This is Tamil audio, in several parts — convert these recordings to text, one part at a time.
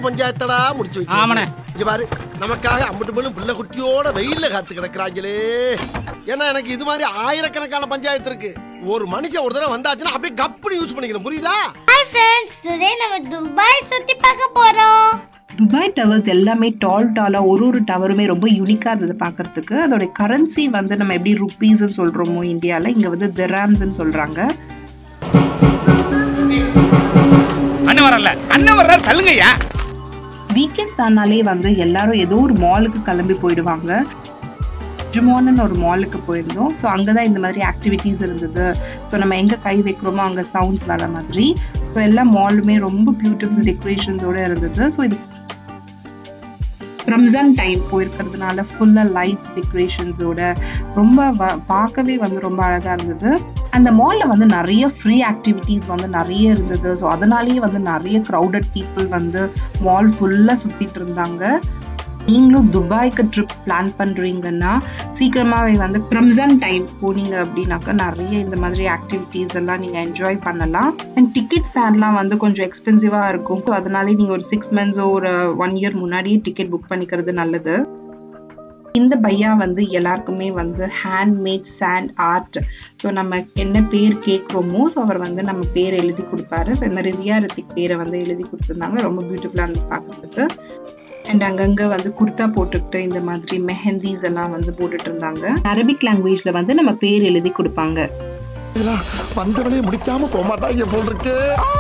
பஞ்சாயத்தடா முடிச்சு ஆமாண்ணே. வைக்க இங்க பாரு நமக்காக அம்பட்டு மேலும் பிள்ளை குட்டியோட வெயில்ல காத்து கிடக்குறாங்களே ஏன்னா எனக்கு இது மாதிரி ஆயிரக்கணக்கான பஞ்சாயத்து இருக்கு ஒரு மனுஷன் ஒரு தடவை வந்தாச்சுன்னா அப்படியே கப்புனு யூஸ் பண்ணிக்கணும் புரியுதா ஹாய் ஃப்ரெண்ட்ஸ் டுடே நம்ம துபாய் சுத்தி பார்க்க போறோம் துபாய் டவர்ஸ் எல்லாமே டால் டாலாக ஒரு ஒரு டவருமே ரொம்ப யூனிக்காக இருந்தது பார்க்கறதுக்கு அதோட கரன்சி வந்து நம்ம எப்படி ருப்பீஸ்ன்னு சொல்கிறோமோ இந்தியாவில் இங்கே வந்து திராம்ஸ்ன்னு சொல்கிறாங்க அண்ணன் வரல அண்ணன் வர்றாரு தள்ளுங்கய்யா வீக்கெண்ட்ஸ் ஆனாலே வந்து எல்லாரும் ஏதோ ஒரு மாலுக்கு கிளம்பி போயிடுவாங்க ஜுமோன்னு ஒரு மாலுக்கு போயிருந்தோம் ஸோ அங்கே தான் இந்த மாதிரி ஆக்டிவிட்டீஸ் இருந்தது ஸோ நம்ம எங்கே கை வைக்கிறோமோ அங்கே சவுண்ட்ஸ் வர மாதிரி ஸோ எல்லா மாலுமே ரொம்ப பியூட்டிஃபுல் டெக்கரேஷன்ஸோடு இருந்தது ஸோ இது ரம்ஜான் டைம் போயிருக்கிறதுனால ஃபுல்லாக லைட்ஸ் டெக்கரேஷன்ஸோட ரொம்ப வ- பார்க்கவே வந்து ரொம்ப அழகாக இருந்தது அந்த மாலில் வந்து நிறைய ஃப்ரீ ஆக்டிவிட்டீஸ் வந்து நிறைய இருந்தது ஸோ அதனாலேயே வந்து நிறைய க்ரௌடட் பீப்புள் வந்து மால் ஃபுல்லாக சுற்றிட்டு இருந்தாங்க நீங்களும் துபாய்க்கு ட்ரிப் பிளான் பண்ணுறீங்கன்னா சீக்கிரமாகவே வந்து ரம்ஜான் டைம் போனீங்க அப்படின்னாக்கா நிறைய இந்த மாதிரி ஆக்டிவிட்டீஸ் எல்லாம் நீங்கள் என்ஜாய் பண்ணலாம் அண்ட் டிக்கெட் ஃபேர்லாம் வந்து கொஞ்சம் எக்ஸ்பென்சிவாக இருக்கும் ஸோ அதனாலே நீங்கள் ஒரு சிக்ஸ் மந்த்ஸோ ஒரு ஒன் இயர் முன்னாடியே டிக்கெட் புக் பண்ணிக்கிறது நல்லது இந்த பையா வந்து எல்லாருக்குமே வந்து ஹேண்ட்மேட் சாண்ட் ஆர்ட் ஸோ நம்ம என்ன பேர் கேட்குறோமோ ஸோ அவர் வந்து நம்ம பேர் எழுதி கொடுப்பாரு ஸோ இந்த ரிதியா ரித்திக் பேரை வந்து எழுதி கொடுத்துருந்தாங்க ரொம்ப பியூட்டிஃபுல்லாக இருந்தது பார்க்கறதுக்கு அண்ட் அங்கங்கே வந்து குர்தா போட்டுக்கிட்டு இந்த மாதிரி மெஹந்திஸ் எல்லாம் வந்து போட்டுட்டு இருந்தாங்க அரபிக் லாங்குவேஜில் வந்து நம்ம பேர் எழுதி கொடுப்பாங்க வந்தவனே முடிக்காம போக மாட்டாங்க போல் இருக்கு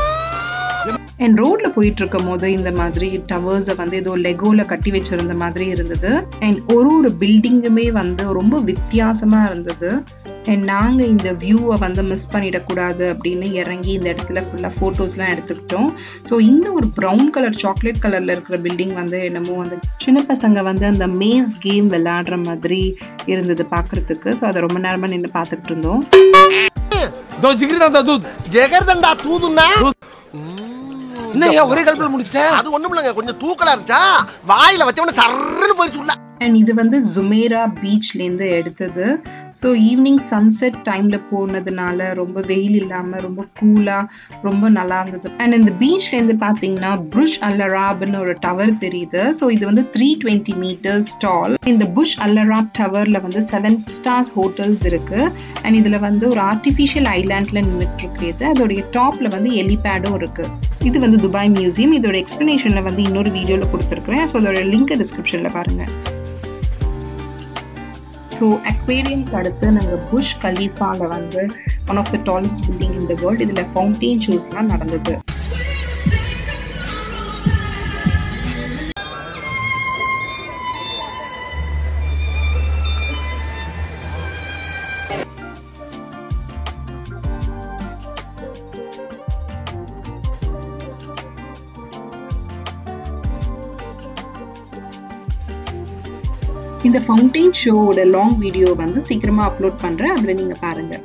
அண்ட் ரோட்ல போயிட்டு இருக்கும் போது இந்த மாதிரி டவர்ஸை வந்து ஏதோ லெகோல கட்டி வச்சிருந்த மாதிரி இருந்தது அண்ட் ஒரு ஒரு பில்டிங்குமே வந்து ரொம்ப வித்தியாசமா இருந்தது அண்ட் நாங்கள் இந்த வியூவை வந்து மிஸ் பண்ணிடக்கூடாது அப்படின்னு இறங்கி இந்த இடத்துல ஃபுல்லாக ஃபோட்டோஸ்லாம் எடுத்துக்கிட்டோம் ஸோ இந்த ஒரு ப்ரௌன் கலர் சாக்லேட் கலரில் இருக்கிற பில்டிங் வந்து என்னமோ வந்து சின்ன பசங்க வந்து அந்த மேஸ் கேம் விளையாடுற மாதிரி இருந்தது பார்க்கறதுக்கு ஸோ அதை ரொம்ப நேரமாக நின்று பார்த்துக்கிட்டு இருந்தோம் தோ ஜிகிரி தான் தூத் ஜெகர்தண்டா தூதுன்னா என்னய்யா ஒரே கல்பில் முடிச்சிட்டேன் அது ஒண்ணும் இல்லைங்க கொஞ்சம் தூக்கலா இருந்துச்சா வாயில வச்சவன சர்ன்னு போயிடுச்சு உள்ள அண்ட் இது வந்து ஜுமேரா பீச்லேருந்து எடுத்தது ஸோ ஈவினிங் சன்செட் டைமில் போனதுனால ரொம்ப வெயில் இல்லாமல் ரொம்ப கூலாக ரொம்ப நல்லா இருந்தது அண்ட் இந்த பீச்லேருந்து பார்த்தீங்கன்னா புஷ் அல்லராப்னு ஒரு டவர் தெரியுது ஸோ இது வந்து த்ரீ டுவெண்ட்டி மீட்டர்ஸ் டால் இந்த புஷ் அல்லராப் டவரில் வந்து செவன் ஸ்டார்ஸ் ஹோட்டல்ஸ் இருக்குது அண்ட் இதில் வந்து ஒரு ஆர்டிஃபிஷியல் ஐலாண்டில் நின்றுட்டு இருக்குது அதோடைய டாப்பில் வந்து எலிபேடும் இருக்குது இது வந்து துபாய் மியூசியம் இதோட எக்ஸ்ப்ளனேஷனில் வந்து இன்னொரு வீடியோவில் கொடுத்துருக்குறேன் ஸோ அதோட லிங்க் டிஸ்கிரிப்ஷனில் பாருங்கள் ஸோ அக்வேரியம்க்கு அடுத்து நாங்கள் புஷ் கலீஃபாவில் வந்து one of the tallest building in the world இதில் ஃபவுண்டெயின் ஷோஸ்லாம் நடந்தது இந்த ஃபவுண்டெயின் ஷோவோட லாங் வீடியோ வந்து சீக்கிரமாக அப்லோட் பண்ணுறேன் அதில் நீங்கள் பாருங்கள்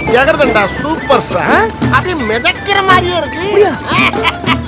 ஜெகர்தண்டா சூப்பர் ஸ்டார் அப்படியே மிதக்கிற மாதிரியே இருக்கு